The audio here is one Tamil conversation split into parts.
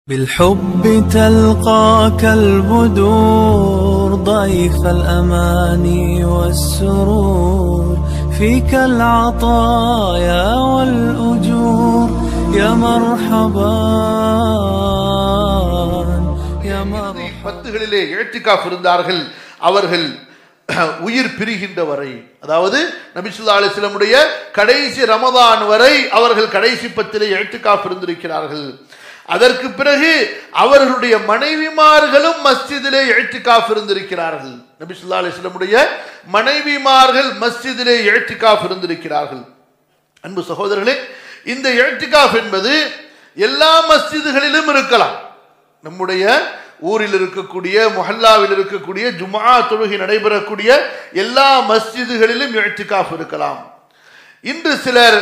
بالحب تلقاك البدور ضيف الأماني والسرور فيك العطايا والأجور يا مرحبا يا مرحبا பத்துகளிலே இழத்திக்காஃப் இருந்தார்கள் அவர்கள் உயிர் பிரிகின்ற வரை அதாவது நபிசுல்லா அலிஸ்லமுடைய கடைசி ரமதான் வரை அவர்கள் கடைசி பத்திலே இழத்திக்காஃப் இருந்திருக்கிறார்கள் அதற்கு பிறகு அவர்களுடைய மனைவிமார்களும் மஸ்ஜிதிலே இழத்திக்காஃப் இருந்திருக்கிறார்கள் நபிசுல்லா அலிஸ்லமுடைய மனைவிமார்கள் மஸ்ஜிதிலே இழத்திக்காஃப் இருந்திருக்கிறார்கள் அன்பு சகோதரர்களே இந்த இழத்திகாஃப் என்பது எல்லா மஸ்ஜிதுகளிலும் இருக்கலாம் நம்முடைய ஊரில் இருக்கக்கூடிய முஹல்லாவில் இருக்கக்கூடிய ஜுமா தொழுகை நடைபெறக்கூடிய எல்லா மஸ்ஜிதுகளிலும் இழத்திகாஃப் இருக்கலாம் இன்று சிலர்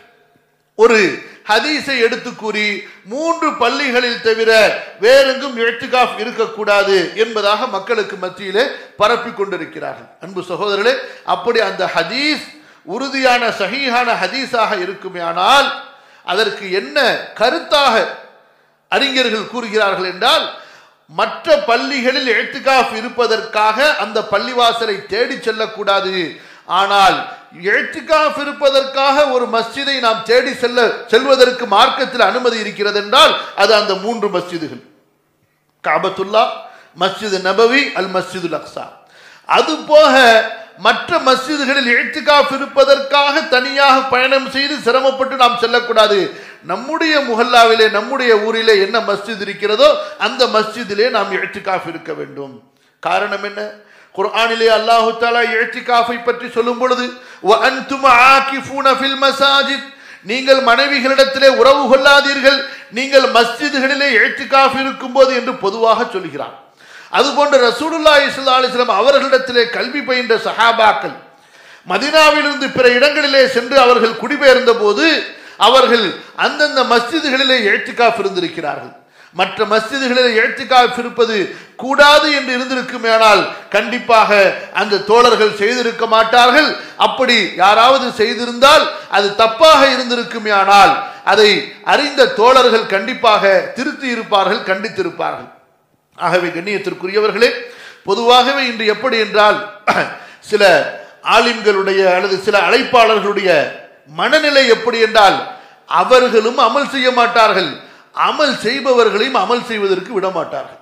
ஒரு ஹதீஸை எடுத்து கூறி மூன்று பள்ளிகளில் தவிர வேறெங்கும் இழத்திகாஃப் இருக்கக்கூடாது என்பதாக மக்களுக்கு மத்தியிலே பரப்பிக் கொண்டிருக்கிறார்கள் அன்பு சகோதரர்களே அப்படி அந்த ஹதீஸ் உறுதியான சஹீஹான ஹதீஸாக இருக்குமேயானால் அதற்கு என்ன கருத்தாக அறிஞர்கள் கூறுகிறார்கள் என்றால் மற்ற பள்ளிகளில் எழுத்துக்காஃப் இருப்பதற்காக அந்த பள்ளிவாசலை தேடி செல்லக்கூடாது ஆனால் எழுத்துக்காஃப் இருப்பதற்காக ஒரு மஸ்ஜிதை நாம் தேடி செல்ல செல்வதற்கு மார்க்கத்தில் அனுமதி இருக்கிறது என்றால் அது அந்த மூன்று மஸ்ஜிதுகள் காபத்துல்லா மஸ்ஜிது நபவி அல் மஸ்ஜிதுல் அக்ஸா அது போக மற்ற மஸ்ஜிதுகளில் எழுத்துக்காஃப் இருப்பதற்காக தனியாக பயணம் செய்து சிரமப்பட்டு நாம் செல்லக்கூடாது நம்முடைய முஹல்லாவிலே நம்முடைய ஊரிலே என்ன மஸ்ஜித் இருக்கிறதோ அந்த மஸ்ஜிதிலே நாம் எழுத்துக்காஃப் இருக்க வேண்டும் காரணம் என்ன குர்ஆனிலே அல்லாஹு தாலா எழுத்துக்காஃபை பற்றி சொல்லும் பொழுது "வ அன்தும் ஆகிஃபூன ஃபில் மசாஜித் நீங்கள் மனைவிகளிடத்திலே உறவு கொள்ளாதீர்கள் நீங்கள் மஸ்ஜிதுகளிலே எழுத்துக்காஃப் இருக்கும்போது என்று பொதுவாக சொல்கிறார் அதுபோன்று ரசூலுல்லா இஸ்லா அலிஸ்லாம் அவர்களிடத்திலே கல்வி பயின்ற சஹாபாக்கள் மதினாவிலிருந்து பிற இடங்களிலே சென்று அவர்கள் குடிபெயர்ந்த போது அவர்கள் அந்தந்த மஸ்ஜிதுகளிலே எழுத்துக்காஃப் இருந்திருக்கிறார்கள் மற்ற மஸ்ஜிதுகளில் எழுத்துக்காஃப் இருப்பது கூடாது என்று இருந்திருக்குமேனால் கண்டிப்பாக அந்த தோழர்கள் செய்திருக்க மாட்டார்கள் அப்படி யாராவது செய்திருந்தால் அது தப்பாக இருந்திருக்குமேயானால் அதை அறிந்த தோழர்கள் கண்டிப்பாக திருத்தி இருப்பார்கள் கண்டித்திருப்பார்கள் ஆகவே கண்ணியத்திற்குரியவர்களே பொதுவாகவே இன்று எப்படி என்றால் சில ஆலிம்களுடைய அல்லது சில அழைப்பாளர்களுடைய மனநிலை எப்படி என்றால் அவர்களும் அமல் செய்ய மாட்டார்கள் அமல் செய்பவர்களையும் அமல் செய்வதற்கு விட மாட்டார்கள்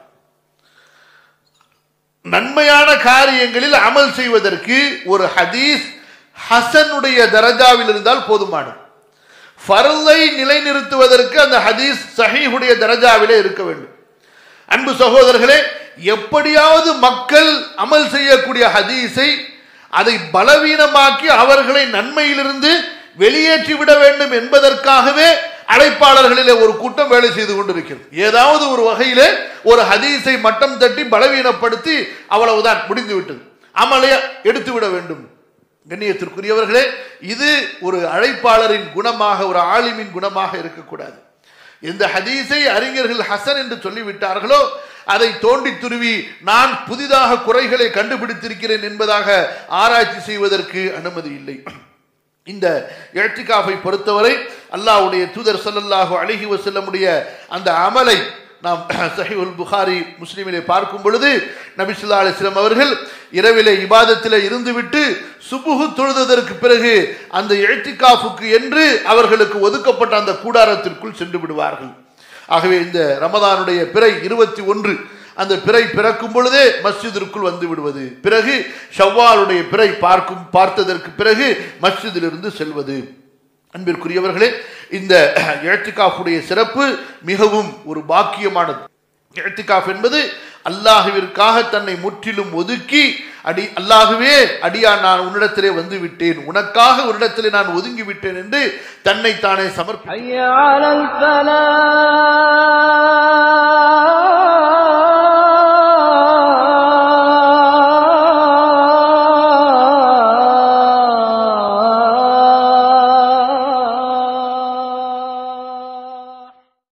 நன்மையான காரியங்களில் அமல் செய்வதற்கு ஒரு ஹதீஸ் ஹசனுடைய தரஜாவில் இருந்தால் போதுமானது ஃபர்லை நிலைநிறுத்துவதற்கு அந்த ஹதீஸ் சஹீஹுடைய தரஜாவிலே இருக்க வேண்டும் அன்பு சகோதரர்களே எப்படியாவது மக்கள் அமல் செய்யக்கூடிய ஹதீஸை அதை பலவீனமாக்கி அவர்களை நன்மையிலிருந்து வெளியேற்றி விட வேண்டும் என்பதற்காகவே அழைப்பாளர்களிலே ஒரு கூட்டம் வேலை செய்து கொண்டிருக்கிறது ஏதாவது ஒரு வகையிலே ஒரு ஹதீஸை மட்டம் தட்டி பலவீனப்படுத்தி அவ்வளவுதான் முடிந்து விட்டது அமலை எடுத்து விட வேண்டும் கண்ணியத்திற்குரியவர்களே இது ஒரு அழைப்பாளரின் குணமாக ஒரு ஆலிமின் குணமாக இருக்கக்கூடாது எந்த ஹதீஸை அறிஞர்கள் ஹசன் என்று சொல்லிவிட்டார்களோ அதை தோண்டி துருவி நான் புதிதாக குறைகளை கண்டுபிடித்திருக்கிறேன் என்பதாக ஆராய்ச்சி செய்வதற்கு அனுமதி இல்லை இந்த எழுத்திகாஃபை பொறுத்தவரை அல்லாஹ்வுடைய தூதர் ஸல்லல்லாஹு அலைஹி வஸல்லமுடைய அந்த அமலை நாம் சஹீஹுல் புகாரி முஸ்லிமிலே பார்க்கும் பொழுது நபி ஸல்லல்லாஹு அலைஹி வஸல்லம் அவர்கள் இரவிலே இபாதத்திலே இருந்துவிட்டு சுபுஹு தொழுததற்கு பிறகு அந்த எழுத்திகாஃபுக்கு என்று அவர்களுக்கு ஒதுக்கப்பட்ட அந்த கூடாரத்திற்குள் சென்று விடுவார்கள் ஆகவே இந்த ரமதானுடைய பிறை இருபத்தி ஒன்று அந்த பிறை பிறக்கும் பொழுதே மஸ்ஜிதிற்குள் வந்து விடுவது பிறகு ஷவ்வாலுடைய பிறை பார்க்கும் பார்த்ததற்கு பிறகு மஸ்ஜிதிலிருந்து செல்வது அன்பிற்குரியவர்களே இந்த எழுத்துக்காஃபுடைய சிறப்பு மிகவும் ஒரு பாக்கியமானது எழுத்துக்காஃப் என்பது அல்லாஹுவிற்காக தன்னை முற்றிலும் ஒதுக்கி அடி அல்லாஹுவே அடியா நான் உன்னிடத்திலே வந்து விட்டேன் உனக்காக உன்னிடத்திலே நான் ஒதுங்கி விட்டேன் என்று தன்னை தானே சமர்ப்பி حي على الفلاح